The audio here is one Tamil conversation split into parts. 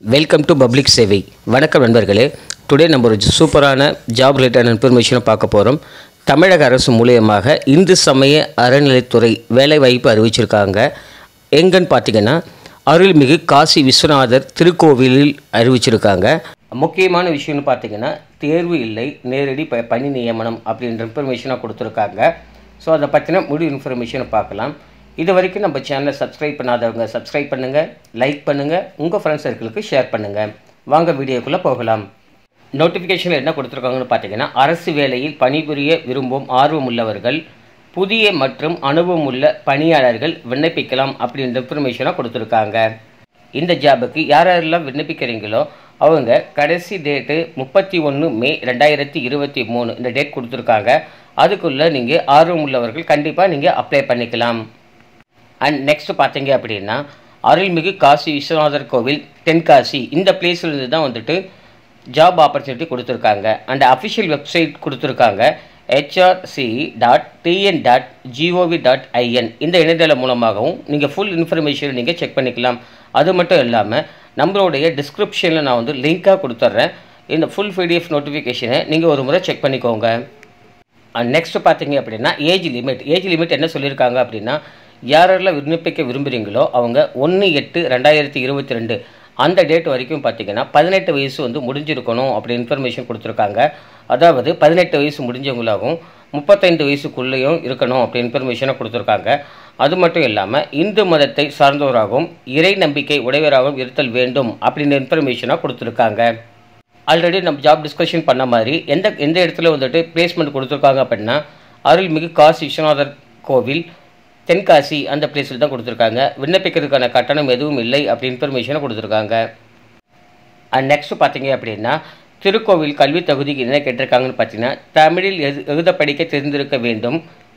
வெல்கம் டு பப்ளிக் சேவை வணக்கம் நண்பர்களே டுடே நம்ம ஒரு சூப்பரான ஜாப் ரிலேட்டட் இன்ஃபர்மேஷனை பார்க்க போகிறோம் தமிழக அரசு மூலியமாக இந்து சமய அறநிலைத்துறை வேலைவாய்ப்பு அறிவிச்சிருக்காங்க எங்கன்னு பார்த்தீங்கன்னா அருள்மிகு காசி விஸ்வநாதர் திருக்கோவிலில் அறிவிச்சிருக்காங்க முக்கியமான விஷயம்னு பார்த்தீங்கன்னா தேர்வு இல்லை நேரடி ப பணி நியமனம் அப்படின்ற இன்ஃபர்மேஷனாக கொடுத்துருக்காங்க ஸோ அதை பற்றின முழு இன்ஃபர்மேஷனை பார்க்கலாம் இது வரைக்கும் நம்ம சேனலை சப்ஸ்கிரைப் பண்ணாதவங்க சப்ஸ்கிரைப் பண்ணுங்கள் லைக் பண்ணுங்கள் உங்கள் ஃப்ரெண்ட்ஸ் சர்க்கிளுக்கு ஷேர் பண்ணுங்கள் வாங்க வீடியோக்குள்ளே போகலாம் நோட்டிஃபிகேஷனில் என்ன கொடுத்துருக்காங்கன்னு பார்த்தீங்கன்னா அரசு வேலையில் பணிபுரிய விரும்பும் ஆர்வமுள்ளவர்கள் புதிய மற்றும் அனுபவமுள்ள பணியாளர்கள் விண்ணப்பிக்கலாம் அப்படின்ற இன்ஃபர்மேஷனாக கொடுத்துருக்காங்க இந்த ஜாபுக்கு யார் யாரெல்லாம் விண்ணப்பிக்கிறீங்களோ அவங்க கடைசி டேட்டு முப்பத்தி ஒன்று மே ரெண்டாயிரத்தி இருபத்தி மூணு இந்த டேட் கொடுத்துருக்காங்க அதுக்குள்ளே நீங்கள் ஆர்வம் உள்ளவர்கள் கண்டிப்பாக நீங்கள் அப்ளை பண்ணிக்கலாம் அண்ட் நெக்ஸ்ட் பார்த்தீங்க அப்படின்னா அருள்மிகு காசி விஸ்வநாதர் கோவில் தென்காசி இந்த பிளேஸ்லேருந்து தான் வந்துட்டு ஜாப் ஆப்பர்ச்சுனிட்டி கொடுத்துருக்காங்க அண்ட் அஃபிஷியல் வெப்சைட் கொடுத்துருக்காங்க HRC dot TN dot GOV dot IN இந்த இணையதளம் மூலமாகவும் நீங்கள் ஃபுல் இன்ஃபர்மேஷன் நீங்கள் செக் பண்ணிக்கலாம் அது மட்டும் இல்லாமல் நம்மளுடைய டிஸ்கிரிப்ஷனில் நான் வந்து லிங்காக கொடுத்துட்றேன் இந்த ஃபுல் பிடிஎஃப் நோட்டிஃபிகேஷனை நீங்கள் ஒரு முறை செக் பண்ணிக்கோங்க நெக்ஸ்ட் பார்த்தீங்க அப்படின்னா ஏஜ் லிமிட் ஏஜ் லிமிட் என்ன சொல்லியிருக்காங்க அப்படின்னா யாரெல்லாம் விண்ணப்பிக்க விரும்புகிறீங்களோ அவங்க ஒன்று எட்டு ரெண்டாயிரத்தி இருபத்தி ரெண்டு அந்த டேட் வரைக்கும் பார்த்தீங்கன்னா பதினெட்டு வயசு வந்து முடிஞ்சிருக்கணும் அப்படி இன்ஃபர்மேஷன் கொடுத்துருக்காங்க அதாவது பதினெட்டு வயசு முடிஞ்சவங்களாகவும் முப்பத்தைந்து வயசுக்குள்ளேயும் இருக்கணும் அப்படி இன்ஃபர்மேஷனை கொடுத்துருக்காங்க அது மட்டும் இல்லாமல் இந்து மதத்தை சார்ந்தவராகவும் இறை நம்பிக்கை உடையவராகவும் இருத்தல் வேண்டும் அப்படின்னு இன்ஃபர்மேஷனாக கொடுத்துருக்காங்க ஆல்ரெடி நம்ம ஜாப் டிஸ்கஷன் பண்ண மாதிரி எந்த எந்த இடத்துல வந்துட்டு பிளேஸ்மெண்ட் கொடுத்துருக்காங்க அப்படின்னா அருள்மிகு காசி விஸ்வநாதர் கோவில் தென்காசி அந்த பிளேஸில் தான் கொடுத்துருக்காங்க விண்ணப்பிக்கிறதுக்கான கட்டணம் எதுவும் இல்லை அப்படி இன்ஃபர்மேஷனை கொடுத்துருக்காங்க அண்ட் நெக்ஸ்ட் பார்த்தீங்க அப்படின்னா திருக்கோவில் கல்வி தகுதிக்கு என்ன கேட்டிருக்காங்கன்னு பார்த்தீங்கன்னா தமிழில் எழு எழுத படிக்க தெரிந்திருக்க வேண்டும்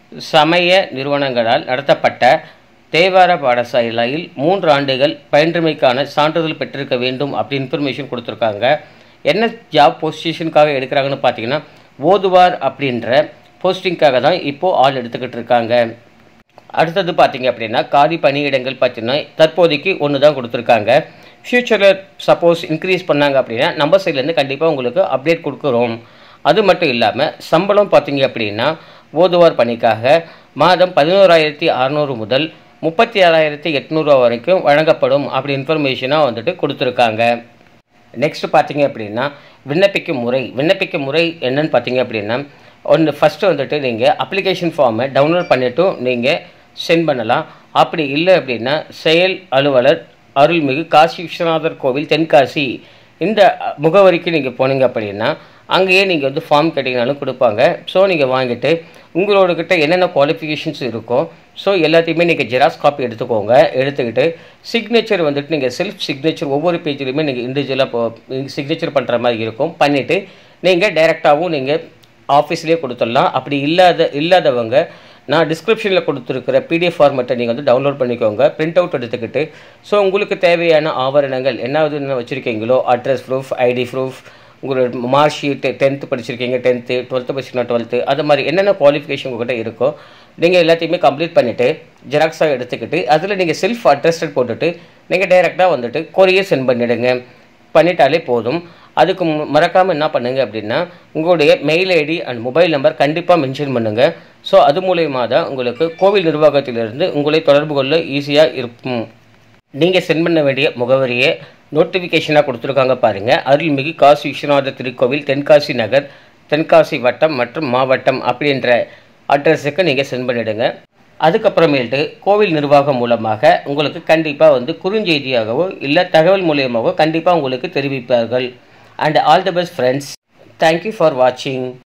சமய நிறுவனங்களால் நடத்தப்பட்ட தேவார பாடசாலையில் மூன்று ஆண்டுகள் பயின்றுமைக்கான சான்றிதழ் பெற்றிருக்க வேண்டும் அப்படி இன்ஃபர்மேஷன் கொடுத்துருக்காங்க என்ன ஜாப் பொசிஷனுக்காக எடுக்கிறாங்கன்னு பார்த்தீங்கன்னா ஓதுவார் அப்படின்ற போஸ்டிங்காக தான் இப்போது ஆள் எடுத்துக்கிட்டு இருக்காங்க அடுத்தது பார்த்தீங்க அப்படின்னா காதி பணியிடங்கள் பார்த்தீங்கன்னா தற்போதைக்கு ஒன்று தான் கொடுத்துருக்காங்க ஃப்யூச்சரில் சப்போஸ் இன்க்ரீஸ் பண்ணாங்க அப்படின்னா நம்ம சைட்லேருந்து கண்டிப்பாக உங்களுக்கு அப்டேட் கொடுக்குறோம் அது மட்டும் இல்லாமல் சம்பளம் பார்த்தீங்க அப்படின்னா ஓதுவார் பணிக்காக மாதம் பதினோராயிரத்தி அறநூறு முதல் முப்பத்தி ஆறாயிரத்தி எட்நூறுவா வரைக்கும் வழங்கப்படும் அப்படி இன்ஃபர்மேஷனாக வந்துட்டு கொடுத்துருக்காங்க நெக்ஸ்ட் பார்த்தீங்க அப்படின்னா விண்ணப்பிக்கும் முறை விண்ணப்பிக்கும் முறை என்னன்னு பார்த்தீங்க அப்படின்னா ஒன்று ஃபஸ்ட்டு வந்துட்டு நீங்கள் அப்ளிகேஷன் ஃபார்மை டவுன்லோட் பண்ணிவிட்டும் நீங்கள் சென்ட் பண்ணலாம் அப்படி இல்லை அப்படின்னா செயல் அலுவலர் அருள்மிகு காசி விஸ்வநாதர் கோவில் தென்காசி இந்த முகவரிக்கு நீங்கள் போனீங்க அப்படின்னா அங்கேயே நீங்கள் வந்து ஃபார்ம் கேட்டிங்கனாலும் கொடுப்பாங்க ஸோ நீங்கள் வாங்கிட்டு உங்களோட கிட்ட என்னென்ன குவாலிஃபிகேஷன்ஸ் இருக்கோ ஸோ எல்லாத்தையுமே நீங்கள் ஜெராக்ஸ் காப்பி எடுத்துக்கோங்க எடுத்துக்கிட்டு சிக்னேச்சர் வந்துட்டு நீங்கள் செல்ஃப் சிக்னேச்சர் ஒவ்வொரு பேஜ்லையுமே நீங்கள் இண்டிவிஜுவலாக சிக்னேச்சர் பண்ணுற மாதிரி இருக்கும் பண்ணிவிட்டு நீங்கள் டைரெக்டாகவும் நீங்கள் ஆஃபீஸ்லேயே கொடுத்துடலாம் அப்படி இல்லாத இல்லாதவங்க நான் டிஸ்கிரிப்ஷனில் கொடுத்துருக்கிற பிடிஎஃப் ஃபார்மெட்டை நீங்கள் வந்து டவுன்லோட் பண்ணிக்கோங்க பிரிண்ட் அவுட் எடுத்துக்கிட்டு ஸோ உங்களுக்கு தேவையான ஆவரணங்கள் என்ன என்ன வச்சுருக்கீங்களோ அட்ரஸ் ப்ரூஃப் ஐடி ப்ரூஃப் உங்களோட மார்க் ஷீட்டு டென்த்து படிச்சிருக்கீங்க டென்த்து டுவெல்த்து படிச்சிருக்கீங்க டுவெல்த்து அது மாதிரி என்னென்ன குவாலிஃபிகேஷன் உங்கள்கிட்ட இருக்கோ நீங்கள் எல்லாத்தையுமே கம்ப்ளீட் பண்ணிவிட்டு ஜெராக்ஸாக எடுத்துக்கிட்டு அதில் நீங்கள் செல்ஃப் அட்ரஸ்டட் போட்டுட்டு நீங்கள் டைரெக்டாக வந்துட்டு கொரியர் சென்ட் பண்ணிவிடுங்க பண்ணிட்டாலே போதும் அதுக்கு மறக்காமல் என்ன பண்ணுங்க அப்படின்னா உங்களுடைய mail ID and mobile number கண்டிப்பாக மென்ஷன் பண்ணுங்கள் ஸோ அது மூலயமா தான் உங்களுக்கு கோவில் நிர்வாகத்திலிருந்து உங்களை தொடர்பு கொள்ள ஈஸியாக இருக்கும் நீங்கள் சென்ட் பண்ண வேண்டிய முகவரியை நோட்டிஃபிகேஷனாக கொடுத்துருக்காங்க பாருங்கள் அருள்மிகு காசி விஸ்வநாதர் திருக்கோவில் தென்காசி நகர் தென்காசி வட்டம் மற்றும் மாவட்டம் அப்படின்ற அட்ரஸுக்கு நீங்கள் சென்ட் பண்ணிவிடுங்க அதுக்கப்புறமேட்டு கோவில் நிர்வாகம் மூலமாக உங்களுக்கு கண்டிப்பாக வந்து குறுஞ்செய்தியாகவோ இல்லை தகவல் மூலியமாகவோ கண்டிப்பாக உங்களுக்கு தெரிவிப்பார்கள் and all the best friends thank you for வாட்சிங்